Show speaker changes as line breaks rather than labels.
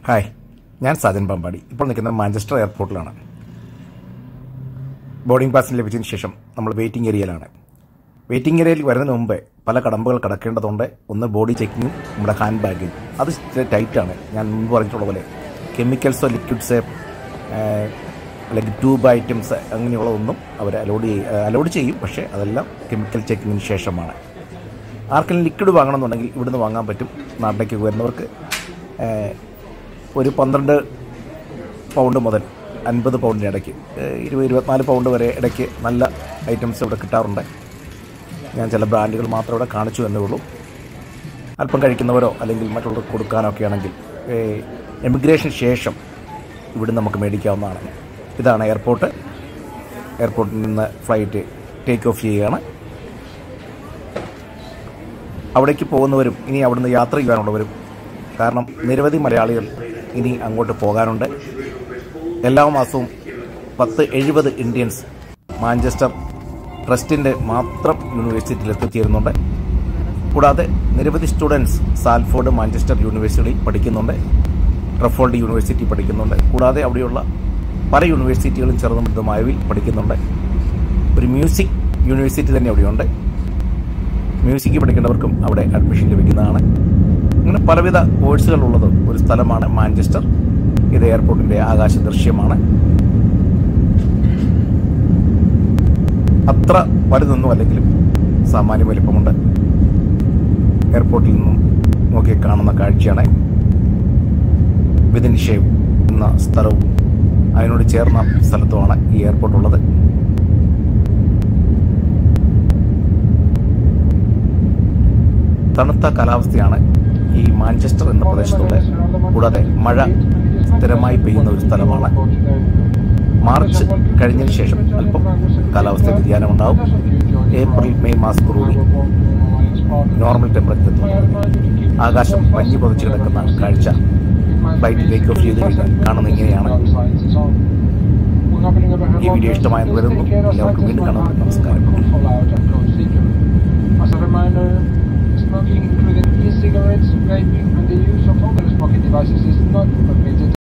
hi ഞാൻ സാജൻ പാമ്പാടി ഇപ്പോൾ നിൽക്കുന്നത് മാഞ്ചസ്റ്റർ എയർപോർട്ടിലാണ് ബോർഡിംഗ് പാസിന് ലഭിച്ചതിന് ശേഷം നമ്മൾ വെയിറ്റിംഗ് ഏരിയയിലാണ് വെയിറ്റിംഗ് ഏരിയയിൽ വരുന്നതിന് മുമ്പേ പല കടമ്പകൾ കടക്കേണ്ടതുണ്ട് ഒന്ന് ബോഡി ചെക്കിങ്ങും നമ്മുടെ ഹാൻഡ് ബാഗിങ് അത് ടൈറ്റാണ് ഞാൻ മുൻപ് പറഞ്ഞിട്ടുള്ള പോലെ കെമിക്കൽസോ ലിക്വിഡ്സ് അല്ലെങ്കിൽ ട്യൂബ് ഐറ്റംസ് അങ്ങനെയുള്ളതൊന്നും അവർ അലോഡ് ചെയ്യും അലോഡ് ചെയ്യും പക്ഷേ അതെല്ലാം കെമിക്കൽ ചെക്കിങ്ങിന് ശേഷമാണ് ആർക്കെങ്കിലും ലിക്വിഡ് വാങ്ങണമെന്നുണ്ടെങ്കിൽ ഇവിടുന്ന് വാങ്ങാൻ പറ്റും നാട്ടിലേക്ക് വരുന്നവർക്ക് ഏഹ്, ഒരു പന്ത്രണ്ട് പൗണ്ട് മുതൽ അൻപത് പൗണ്ടിന് ഇടയ്ക്ക് ഏഹ്, ഇരുപത് ഇരുപത്തിനാല് പൗണ്ട് വരെ ഇടയ്ക്ക് നല്ല ഐറ്റംസ് ഇവിടെ കിട്ടാറുണ്ട് ഞാൻ ചില ബ്രാൻഡുകൾ മാത്രം ഇവിടെ കാണിച്ചു എന്നേ ഉള്ളൂ അല്പം കഴിക്കുന്നവരോ അല്ലെങ്കിൽ മറ്റുള്ളവർക്ക് കൊടുക്കാനോ ഒക്കെ ആണെങ്കിൽ എമിഗ്രേഷൻ ശേഷം ഇവിടെ നമുക്ക് മേടിക്കാവുന്നതാണ് ഇതാണ് എയർപോർട്ട് എയർപോർട്ടിൽ നിന്ന് ഫ്ലൈറ്റ് ടേക്ക് ഓഫ് ചെയ്യുകയാണ് അവിടേക്ക് പോകുന്നവരും ഇനി അവിടുന്ന് യാത്ര ചെയ്യാനുള്ളവരും കാരണം നിരവധി മലയാളികൾ ഇനി അങ്ങോട്ട് പോകാനുണ്ട് എല്ലാ മാസവും പത്ത് എഴുപത് ഇന്ത്യൻസ് മാഞ്ചസ്റ്റർ ട്രസ്റ്റിൻ്റെ മാത്രം യൂണിവേഴ്സിറ്റിയിൽ എത്തിച്ചേരുന്നുണ്ട് കൂടാതെ നിരവധി സ്റ്റുഡൻസ് സാൽഫോർഡ് മാഞ്ചസ്റ്റർ യൂണിവേഴ്സിറ്റിയിൽ പഠിക്കുന്നുണ്ട് ട്രഫോൾഡ് യൂണിവേഴ്സിറ്റി പഠിക്കുന്നുണ്ട് കൂടാതെ അവിടെയുള്ള പല യൂണിവേഴ്സിറ്റികളും ചെറുതും വലുതുമായവയിൽ പഠിക്കുന്നുണ്ട് ഒരു മ്യൂസിക് യൂണിവേഴ്സിറ്റി തന്നെ അവിടെയുണ്ട് മ്യൂസിക് പഠിക്കേണ്ടവർക്കും അവിടെ അഡ്മിഷൻ ലഭിക്കുന്നതാണ് അങ്ങനെ പലവിധ കോഴ്സുകളുള്ളത് ഒരു സ്ഥലമാണ് മാഞ്ചസ്റ്റർ ഇത് എയർപോർട്ടിന്റെ ആകാശ ദൃശ്യമാണ് അത്ര വലുതൊന്നും അല്ലെങ്കിലും സാമാന്യ വലിപ്പമുണ്ട് എയർപോർട്ടിൽ നിന്നും നോക്കി കാണുന്ന കാഴ്ചയാണ് വിദിൻഷേവ് എന്ന സ്ഥലവും അതിനോട് ചേർന്ന സ്ഥലത്തുമാണ് ഈ എയർപോർട്ട് ഉള്ളത് തണുത്ത കാലാവസ്ഥയാണ് ഈ മാഞ്ചസ്റ്റർ എന്ന പ്രദേശത്തുള്ളത് കൂടാതെ മഴ സ്ഥിരമായി പെയ്യുന്ന ഒരു സ്ഥലമാണ് മാർച്ച് കഴിഞ്ഞതിന് ശേഷം അല്പം കാലാവസ്ഥ വ്യതിയാനം ഉണ്ടാവും ഏപ്രിൽ മെയ് മാസത്തോടുകൂടി നോർമൽ ടെമ്പറേച്ചർ എത്തും ആകാശം മഞ്ഞ് പുതച്ച് കിടക്കുന്ന കാഴ്ച ഫ്ലൈറ്റ് ടേക്ക് ഓഫ് ചെയ്ത് കഴിഞ്ഞാൽ കാണുന്ന ഇങ്ങനെയാണ്
ഈ വീഡിയോ ഇഷ്ടമായെന്ന് വരുന്നു എല്ലാവർക്കും വീണ്ടും കാണാം നമസ്കാരം As a reminder, smoking including e-cigarettes, vaping and the use of other smoking devices is not permitted